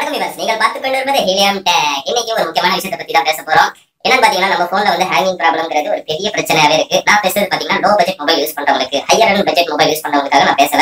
வணக்கம் விவாஸ் நீங்கள் பார்த்து கொண்டு இருப்பது ஹீலியம் டெக் இன்னைக்கு ஒரு முக்கியமான விஷயத்தை பத்தி தான் பேச போறோம் என்னன்னு பாத்தீங்கன்னா நம்ம போன்ல வந்து ஹேங்கிங் ப்ராப்ளம்ங்கிறது ஒரு பெரிய பிரச்சனையாவே இருக்கு நான் பேசுறது பாத்தீங்கன்னா லோ பட்ஜெட் மொபைல் யூஸ் பண்றவங்களுக்கு higher and budget mobile use பண்றவங்களுக்காக நான் பேசல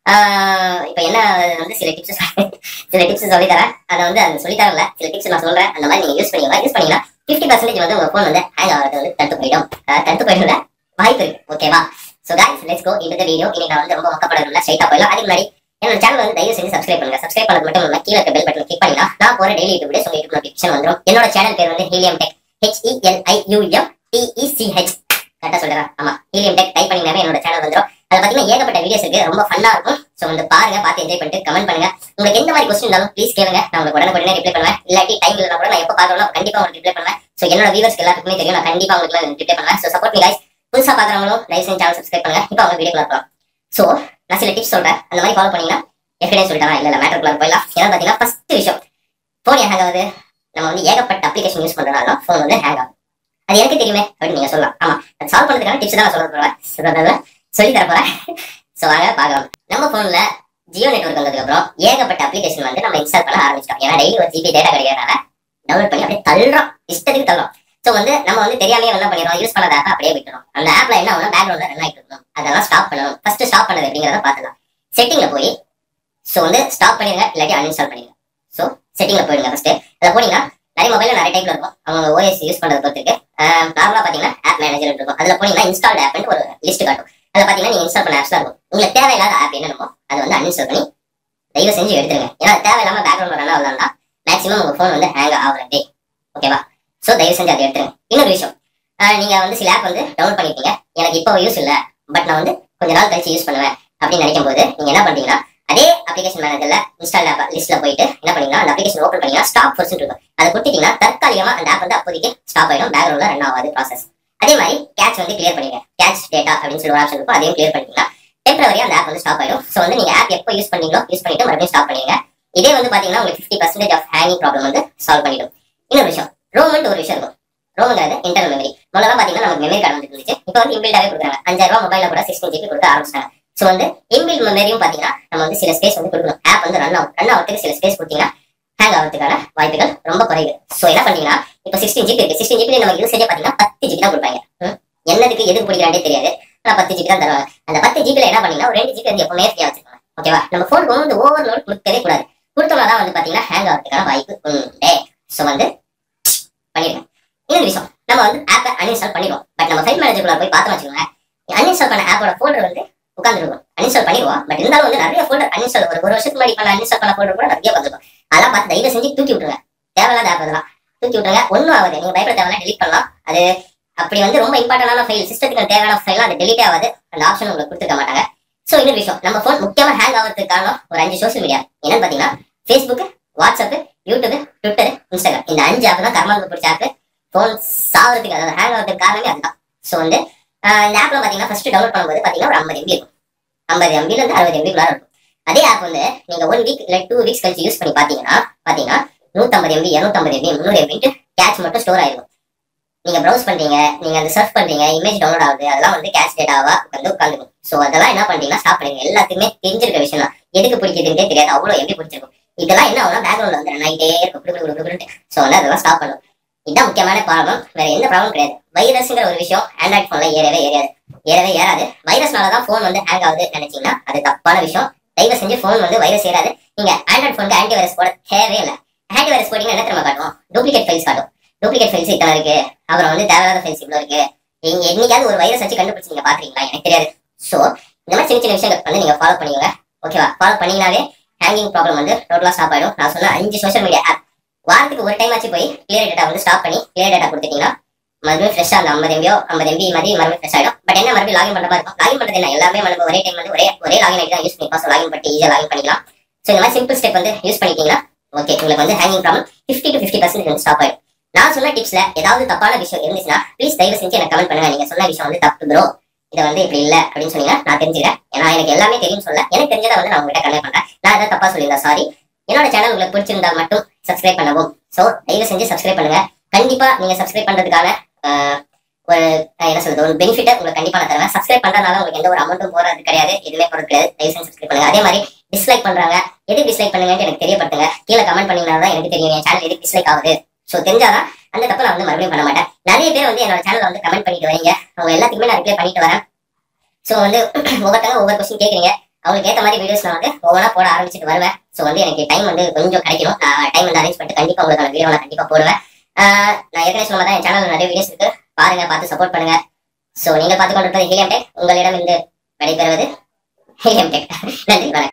ஆஹ் இப்ப என்ன வந்து சில டிப்ஸ் சில டிப்ஸ் சொல்லி தரேன் அதை வந்து அந்த சொல்லி தரல சில டிப்ஸ் நான் சொல்றேன் அந்த மாதிரி நீங்க யூஸ் பண்ணீங்களா யூஸ் பண்ணீங்கன்னா பிப்டி பர்சன்டேஜ் வந்து உங்க போன் வந்து ஹேங் ஆகிறது வந்து தடுத்து போயிடும் ஆஹ் தடுத்து போயிடும் வாய்ப்பு இருக்கு ஓகேவா சோ guys லெட்ஸ் கோ இந்த வீடியோ இன்னைக்கு நான் வந்து ரொம்ப மொக்கப்படல ஸ்ட்ரைட்டா போயிடலாம் அதுக்கு முன்னாடி என்னோட சேனல் வந்து தயவு செஞ்சு சப்ஸ்கிரைப் பண்ணுங்க சப்ஸ்கிரைப் பண்ணது மட்டும் இல்லாம கீழே பெல் பட்டன் கிளிக் பண்ணீங்கன்னா நான் போற டெய்லி யூடியூப் வீடியோஸ் உங்க யூடியூப் நோட்டிஃபிகேஷன் வந்துரும் என்னோட சேனல் பேர் வந்து helium tech H E L I U M T E C H கரெக்டா சொல்றேன் ஆமா ஹீலியம் டெக் டைப் பண்ணீங்கன்னாவே என்னோட சேனல் வந்துரும் அதுல பாத்தீங்கன்னா ஏகப்பட்ட வீடியோஸ் இருக்கு ரொம்ப ஃபன்னா இருக்கும் சோ வந்து பாருங்க பார்த்து என்ஜாய் பண்ணிட்டு கமெண்ட் பண்ணுங்க உங்களுக்கு எந்த மாதிரி கொஸ்டின் இருந்தாலும் ப்ளீஸ் கேளுங்க நான் உங்களுக்கு உடனே உடனே ரிப்ளை பண்ணுவேன் இல்லாட்டி டைம் இல்லைனா கூட நான் எப்போ பார்க்கணும் கண்டிப்பா உங்களுக்கு ரிப்ளை பண்ணுவேன் சோ என்னோட வியூவர்ஸ் எல்லாருக்குமே தெரியும் நான் கண்டிப்பா உங்களுக்கு ரிப்ளை பண்ணுவேன் சோ சப்போர்ட் மீ guys புதுசா பாக்குறவங்களும் தயவு செஞ்சு சேனல் சப்ஸ்கிரைப் பண்ணுங்க இப்போ அவங்க வீடியோ பார்க்கலாம் சோ நான் சில டிப்ஸ் சொல்றேன் அந்த மாதிரி ஃபாலோ பண்ணீங்கன்னா எஃப்டே சொல்லிட்டாங்க இல்ல இல்ல மேட்டருக்குள்ள போயிடலாம் ஏன்னா பாத்தீங்கன்னா ஃபர்ஸ்ட் விஷயம் போன் ஹேங் ஆகுது நம்ம வந்து ஏகப்பட்ட அப்ளிகேஷன் யூஸ் பண்றதுனால போன் வந்து ஹேங் ஆகும் அது எனக்கு தெரியுமே அப்படின்னு நீங்க சொல்லலாம் ஆமா அது சால்வ் பண்றதுக்கான டிப்ஸ் தான் நான் சொல்ல போறேன் So, அதாவது சொல்லி தர போறேன் சோ வாங்க பார்க்கலாம் நம்ம போன்ல ஜியோ நெட்வொர்க் வந்ததுக்கு அப்புறம் ஏகப்பட்ட அப்ளிகேஷன் வந்து நம்ம இன்ஸ்டால் பண்ண ஆரம்பிச்சிட்டோம் ஏன்னா டெய்லி ஒரு ஜிபி டேட்டா கிடைக்கிறதுனால டவுன்லோட் பண்ணி அப்படியே தள்ளுறோம் இஷ்டத்துக்கு தள்ளுறோம் சோ வந்து நம்ம வந்து தெரியாமே என்ன பண்ணிடுறோம் யூஸ் பண்ணாத ஆப் அப்படியே விட்டுறோம் அந்த ஆப்ல என்ன ஆகும் பேக்ரவுண்ட்ல ரன் ஆகிட்டு இருக்கும் அதெல்லாம் ஸ்டாப் பண்ணணும் ஃபர்ஸ்ட் ஸ்டாப் பண்ணது அப்படிங்கறத பார்த்துலாம் செட்டிங்ல போய் சோ வந்து ஸ்டாப் பண்ணிடுங்க இல்லாட்டி அன்இன்ஸ்டால் பண்ணிடுங்க சோ செட்டிங்ல போயிடுங்க ஃபர்ஸ்ட் அதுல போனீங்கன்னா நிறைய மொபைல்ல நிறைய டைப்ல இருக்கும் அவங்க ஓஎஸ் யூஸ் பண்றது பொறுத்து இருக்கு நார்மலா பாத்தீங்கன்னா ஆப் மேனேஜர் இருக்கும் அதுல போனீங்கன்னா இன்ஸ்டால் ஆப்னு ஒரு லிஸ்ட் காட்டும் அதுல பாத்தீங்கன்னா நீங்க இன்ஸ்டால் பண்ண ஆப்ஸ் இருக்கும் உங்களுக்கு தேவையில்லாத ஆப் என்னமோ அதை வந்து அன்இன்ஸ்டால் பண்ணி தயவு செஞ்சு எடுத்துருங்க ஏன்னா தேவையில்லாம பேக்ரவுண்ட்ல ரன் ஆகலாம் மேக்ஸிமம் உங்க ஃபோன் வந்து ஹேங் ஆகுறது ஓகேவா சோ தயவு செஞ்சு அதை எடுத்துருங்க இன்னொரு விஷயம் ஆஹ் நீங்க வந்து சில ஆப் வந்து டவுன்லோட் பண்ணிருக்கீங்க எனக்கு இப்போ யூஸ் இல்ல பட் நான் வந்து கொஞ்ச நாள் கழிச்சு யூஸ் பண்ணுவேன் அப்படின்னு நினைக்கும் போது நீங்க என்ன பண்றீங்கன்னா அதே அப்ளிகேஷன் மேனேஜர்ல இன்ஸ்டால் ஆப் லிஸ்ட்ல போயிட்டு என்ன பண்ணீங்கன்னா அந்த அப்ளிகேஷன் ஓப்பன் பண்ணீங்கன்னா ஸ்டாப் ஃபர்ஸ்ட் இருக்கும் அதை கொடுத்தீங்கன்னா தற்காலிகமா அந்த ஆப் வந்து அப்போதைக்கு ஸ்டாப் ஆயிடும் பேக்ரவுண்ட்ல ரன் ஆகாது ப்ராசஸ் அதே மாதிரி கேட்ச் வந்து கிளியர் பண்ணிடுங்க கேட்ச் டேட்டா அப்படின்னு சொல்லி ஒரு ஆப்ஷன் இருக்கும் அதையும் கிளியர் பண்ணிட்டீங்கன்னா டெம்பரவரியா அந்த ஆப் வந்து ஸ்டாப் ஆயிடும் ஸோ வந்து நீங்க ஆப் எப்போ யூஸ் பண்ணீங்களோ யூஸ் பண்ணிட்டு மறுபடியும் ஸ்டாப் பண்ணிடுங்க இதே வந்து பாத்தீங்கன்னா உங்களுக்கு fifty percentage of hanging problem வந்து சால்வ் பண்ணிடும் இன்னொரு விஷயம் ரோம்னு ஒரு விஷயம் இருக்கும் ரோம்ங்கிறது இன்டர்னல் மெமரி முதல்ல பாத்தீங்கன்னா நமக்கு மெமரி கார்டு வந்து இருந்துச்சு இப்போ வந்து இன்பில்டாவே கொடுக்குறாங்க அஞ்சாயிரம் ரூபாய் மொபைல கூட சிக்ஸ்டீன் ஜிபி கொடுக்க ஆரம்பிச்சாங்க ஸோ வந்து இன்பில் மெமரியும் பாத்தீங்கன்னா நம்ம வந்து சில ஸ்பேஸ் வந்து கொடுக்கணும் ஆப் வந்து ரன் ஆகும் ரன் ஆகிறதுக்கு சில ஸ்பேஸ் கொடுத்தீங்கன்னா ஹேங் ஆகிறதுக்கான வாய்ப்புகள் ரொம்ப குறைவு ஸோ என்ன பண்ணீங்கன்னா இப்போ சிக்ஸ்டீன் ஜிபி இருக்கு சிக்ஸ்டீன் ஜிபி நம்ம யூசேஜே பாத்தீங்கன்னா பத்து ஜிபி தான் கொடுப்பாங்க ம்? என்னதுக்கு எதுக்கு பிடிக்கிறாண்டே தெரியாது ஆனா பத்து ஜிபி தான் தருவாங்க அந்த பத்து ஜிபில என்ன பண்ணீங்கன்னா ஒரு ரெண்டு ஜிபி வந்து எப்பவுமே ஃப்ரீயா வச்சிருக்காங்க ஓகேவா நம்ம ஃபோன் வந்து ஓவர் லோட் கொடுக்கவே கூடாது கொடுத்தோம்னா தான் வந்து பாத்தீங்கன்னா ஹேங் ஆகிறதுக்கான வாய்ப்பு உண்டு ஸோ வந்து பண்ணிடுங்க இன்னொரு விஷயம் நம்ம வந்து ஆப்பை அன்இன்ஸ்டால் பண்ணிடுவோம் பட் நம்ம ஃபைல் மேனேஜருக்குள்ள போய் பார்த்தோம் வச்சுக்கோங்க அன்இன்ஸ்டால் பண்ண ஆப்போட ஃபோல்டர் வந்து உட்காந்துருக்கும் அன்இன்ஸ்டால் பண்ணிடுவோம் பட் இருந்தாலும் வந்து நிறைய ஃபோல்டர் அன்இன்ஸ்டால் ஒரு ஒரு வருஷத்துக்கு முன்னாடி பண்ண அன்இன்ஸ்டால் பண்ண ஃபோல்டர் கூட நிறைய வந்துருக்கும் அதெல்லாம் பார்த்து தயவு செஞ்சு தூக்கி விட்டுருங்க தேவையில்லாத ஆப் அதெல்லாம் தூக்கி விட்டுருங்க ஒன்றும் ஆகுது நீங்க பயப்பட தேவையில்ல delete பண்ணலாம் அது அப்படி வந்து ரொம்ப இம்பார்ட்டன்டான ஃபைல் சிஸ்டத்துக்கு தேவையான ஃபைல் அது delete ஆகாது அந்த ஆப்ஷன் உங்களுக்கு கொடுத்துருக்க மாட்டாங்க ஸோ இன்னொரு விஷயம் நம்ம ஃபோன் முக்கியமா ஹேங் ஆகிறதுக்கு காரணம் ஒரு அஞ்சு சோஷியல் மீடியா என்னன்னு பார்த்தீங்கன்னா Facebook WhatsApp YouTube Twitter Instagram இந்த அஞ்சு ஆப் தான் கர்மாவுக்கு பிடிச்ச ஆப் ஃபோன் சாவறதுக்கு அதாவது ஹேங் ஆகிறதுக்கு காரணமே அதுதான் ஸோ வந்து ஆஹ் இந்த ஆப்ல பார்த்தீங்கன்னா ஃபர்ஸ்ட் டவுன்லோட் பண்ணும்போது பார்த்தீங்கன்னா ஒரு ஐம்பது எம்பி இருக்கும் ஐம்பது எம்பில இருந்து அறுபது எம்பிக்குள்ளார இருக்கும் அதே ஆப் வந்து நீங்க ஒன் வீக் இல்லை டூ வீக்ஸ் கழிச்சு யூஸ் பண்ணி பார்த்தீங்கன்னா பார்த்தீங்கன்னா நூற்றம்பது எம்பி இரநூத்தம்பது எம்பி முந்நூறு எம்பின்ட்டு கேட்ச் மட்டும் ஸ்டோர் ஆயிருக்கும் நீங்க ப்ரௌஸ் பண்றீங்க நீங்க அந்த சர்ச் பண்றீங்க இமேஜ் டவுன்லோட் ஆகுது அதெல்லாம் வந்து கேஷ் டேட்டாவா வந்து உட்காந்துக்கும் ஸோ அதெல்லாம் என்ன பண்றீங்கன்னா ஸ்டாப் பண்ணுங்க எல்லாத்துக்குமே தெரிஞ்சிருக்க விஷயம் தான் எதுக்கு பிடிக்குதுன்னே தெரியாது அவ்வளோ எப்படி பிடிச்சிருக்கும் இதெல்லாம் என்ன ஆகும்னா பேக்ரவுண்ட்ல வந்து ரன் ஆகிட்டே இருக்கும் குடு குடு குடு குடுன்ட்டு ஸோ வந்து அதெல்லாம் ஸ்டாப் பண்ணும் இதுதான் முக்கியமான ப்ராப்ளம் வேற எந்த ப்ராப்ளம் கிடையாது வைரஸ்ங்கிற ஒரு விஷயம் ஆண்ட்ராய்ட் போன்ல ஏறவே ஏறாது ஏறவே ஏறாது வைரஸ்னால தான் ஃபோன் வந்து ஹேங் ஆகுது நினைச்சீங்கன்னா அது தப்பான விஷயம் தயவு செஞ்சு ஃபோன் வந்து வைரஸ் ஏறாது நீங்க ஆண்ட்ராய்ட் ஃபோனுக்கு ஆன்டி வைரஸ் போட தேவையே இல்லை ஆன்டி வைரஸ் போட்டீங்கன்னா என்ன திரும்ப காட்டும் டூப்ளிகேட் ஃபைல்ஸ் காட்டும் டூப்ளிகேட் ஃபைல்ஸ் இத்தனை இருக்கு அப்புறம் வந்து தேவையில்லாத ஃபைல்ஸ் இவ்வளோ இருக்கு நீங்க என்னைக்காவது ஒரு வைரஸ் வச்சு கண்டுபிடிச்சு நீங்க பாத்துறீங்களா எனக்கு தெரியாது ஸோ இந்த மாதிரி சின்ன சின்ன விஷயங்கள் வந்து நீங்க ஃபாலோ பண்ணிக்கோங்க ஓகேவா ஃபாலோ பண்ணீங்கனாவே ஹேங்கிங் ப்ராப்ளம் வந்து டோட்டலா ஸ்டாப் ஆயிடும் நான் சொன்ன அஞ்சு சோஷியல் மீடியா ஆப் வாரத்துக்கு ஒரு டைம் ஆச்சு போய் கிளியர் டேட்டா வந்து ஸ்டாப் பண்ணி கிளியர் டேட்டா கொடுத்துட்டீங்கன்னா மறுபடியும் ஃப்ரெஷ்ஷா அந்த ஐம்பது எம்பியோ ஐம்பது எம்பி மாதிரி மறுபடியும் ஃப்ரெஷ் ஆயிடும் பட் என்ன மறுபடியும் லாகின் பண்ற மாதிரி இருக்கும் லாகின் பண்றது என்ன எல்லாமே நம்ம ஒரே டைம் வந்து ஒரே ஒரே லாகின் ஐடி தான் யூஸ் பண்ணிப்போம் ஸோ லாகின் பண்ணி ஈஸியாக லாகின் பண்ணிக்கலாம் ஸோ இந்த மாதிரி சிம்பிள் ஸ்டெப் வந்து யூஸ் பண்ணிட்டீங்கன்னா ஓகே உங்களுக்கு வந்து hanging problem fifty to fifty percent வந்து ஸ்டாப் ஆயிடும் நான் சொன்ன டிப்ஸ்ல ஏதாவது தப்பான விஷயம் இருந்துச்சுன்னா ப்ளீஸ் தயவு செஞ்சு எனக்கு கமெண்ட் பண்ணுங்க நீங்க சொன்ன விஷயம் வந்து தப்பு ப்ரோ இதை வந்து இப்படி இல்ல அப்படின்னு சொன்னீங்கன்னா நான் தெரிஞ்சுக்கிறேன் ஏன்னா எனக்கு எல்லாமே தெரியும் சொல்ல எனக்கு தெரிஞ்சதை வந்து நான் உங்ககிட்ட கன்வே பண்றேன் நான் ஏதாவது தப்பா சொல்லியிருந்தா சாரி என்னோட சேனல் உங்களுக்கு பிடிச்சிருந்தால் மட்டும் சப்ஸ்கிரைப் பண்ணவும் ஸோ தயவு செஞ்சு சப்ஸ்கிரைப் பண்ணுங்க கண்டிப்பா நீங்க சப்ஸ்கிரைப் பண்றதுக்கான ஆஹ், ஒரு ஆஹ், என்ன சொல்றது ஒரு பெனிஃபிட்டை உங்களுக்கு கண்டிப்பா நான் தருவேன் சப்ஸ்கிரைப் பண்றதுனால உங்களுக்கு எந்த ஒரு அமௌண்ட்டும் போறது கிடையாது எதுவுமே போறது கிடையாது தயவு செஞ்சு சப்ஸ்கிரைப் பண்ணுங்க அதே மாதிரி டிஸ்லைக் பண்றாங்க எதுக்கு டிஸ்லைக் பண்ணுங்கன்னு எனக்கு தெரியப்படுத்துங்க கீழே கமெண்ட் பண்ணீங்கன்னா தான் எனக்கு தெரியும் என் சேனல் எதுக்கு டிஸ்லைக் ஆகுது ஸோ தெரிஞ்சாதான் அந்த தப்பு நான் வந்து மறுபடியும் பண்ண மாட்டேன் நிறைய பேர் வந்து என்னோட சேனல்ல வந்து கமெண்ட் பண்ணிட்டு வரீங்க அவங்க எல்லாத்துக்குமே நான் ரிப்ளை பண்ணிட்டு வரேன் ஸோ வந்து ஒவ்வொருத்தங்க ஒவ்வொரு கொஸ்டின் கேட்குறீங்க அவங்களுக்கு ஏற்ற மாதிரி வீடியோஸ் நான் வந்து ஒவ்வொன்றா போட ஆரம்பிச்சிட்டு வருவேன் ஸோ வந்து எனக்கு டைம் வந்து கொஞ்சம் கிடைக்கணும் நான் டைம் வந்து அரேஞ்ச் பண்ணிட்டு கண்டிப்பாக உங்களுக்கான வீடியோ நான் கண்டிப்பாக போடுவேன் ஆஹ் நான் ஏற்கனவே சொன்ன மாதிரி தான் என் சேனல் நிறைய வீடியோஸ் இருக்கு பாருங்க பார்த்து சப்போர்ட் பண்ணுங்க ஸோ நீங்கள் பார்த்து கொண்டிருப்பது ஹீலியம் டெக் உங்களிடம் இருந்து விடைபெறுவது ஹீலியம் டெக் நன்றி வணக்கம்